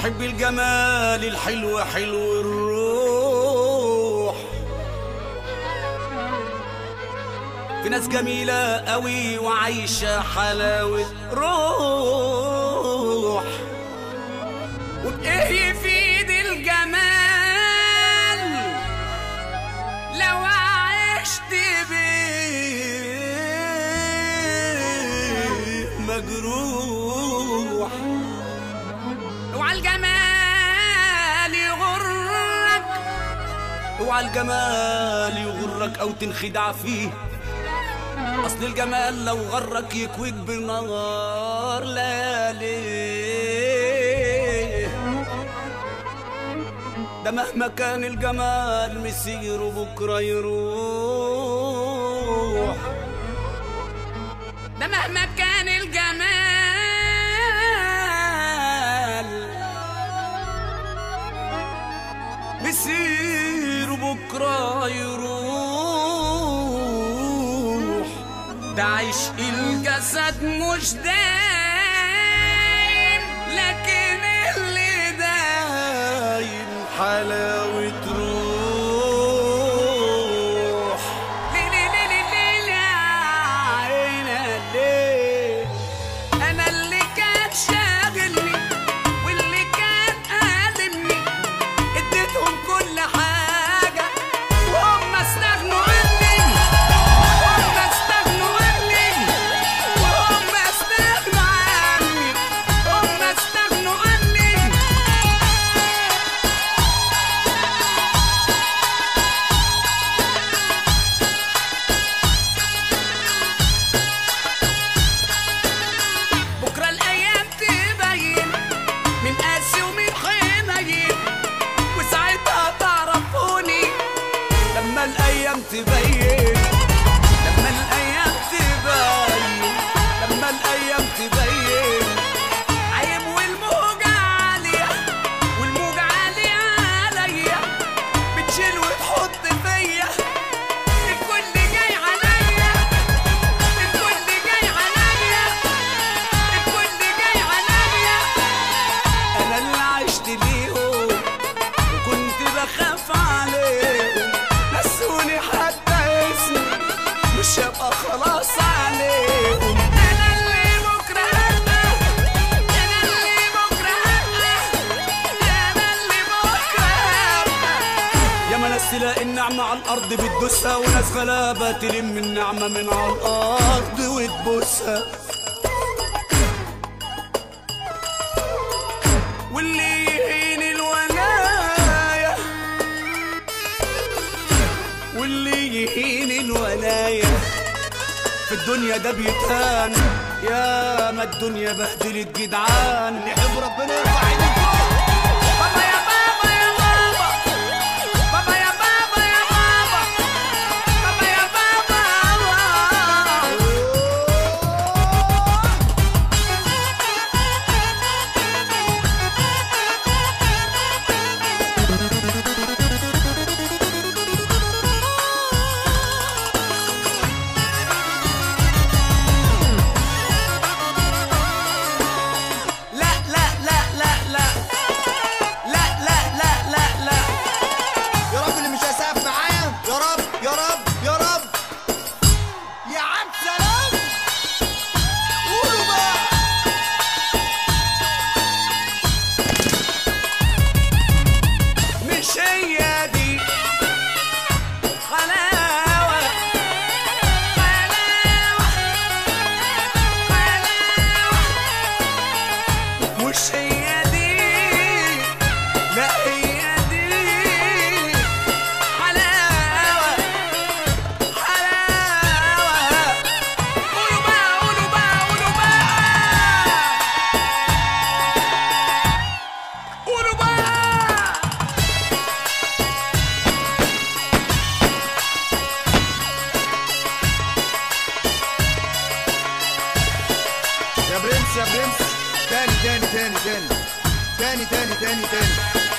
بحب الجمال الحلو حلو الروح في ناس جميلة قوي وعايشة حلاوة روح وبإيه يفيد الجمال لو عشت بيه مجروح اوعى الجمال يغرك اوعى الجمال يغرك او تنخدع فيه اصل الجمال لو غرك يكويك بنار ليالي ده مهما كان الجمال مسيره بكره يروح ده مهما كان الجمال مسيره بكره يروح ده عشق الجسد مش دايم لكن اللي دايم حلاوة روح ليه ليه ليه ليه ليه ليه عينا ليه أنا اللي كان شاغلني واللي كان قادمني اديتهم كل حاجة وهم استغنوا عني وهم استغنوا عني وهم استغنوا عني هم استغنوا عني بكرة الأيام تبين من قاسي ومن حنين وساعتها تعرفوني لما الأيام تبين لما الأيام تبين لما الأيام تبين عيب والموجة عالية والموجة عالية عليا بتشيل وتحط فيا الكل جاي عليا الكل جاي عليا الكل جاي عليا انا اللي عشت ليهم وكنت بخاف عليهم نسوني حتى اسمي مش هبقى خلاص عليهم انا اللي بكره هبقى انا اللي بكره هبقى انا اللي بكره هبقى يا ما ناس تلاقي النعمة على الأرض بتدوسها وناس غلابة تلم النعمة من على الأرض وتبوسها واللي يهين الولاية واللي يهين الولاية في الدنيا ده بيتهان يا ما الدنيا بهدلت جدعان نحب ربنا يرفع ايدك فوق بابا يا بابا يا بابا بابا يا بابا يا بابا بابا يا بابا لا لا لا لا لا لا لا لا لا لا يا رب اللي مش هيسقف معايا يا رب يا رب يا رب يا عم سلام قولوا بقى مش هي دي حلاوة حلاوة حلاوة مش هي دي لا هي دي حلاوة حلاوة قولوا بقى قولوا بقى قولوا بقى قولوا بقى يا برنس يا برنس تاني تاني تاني تاني تاني تاني تاني تاني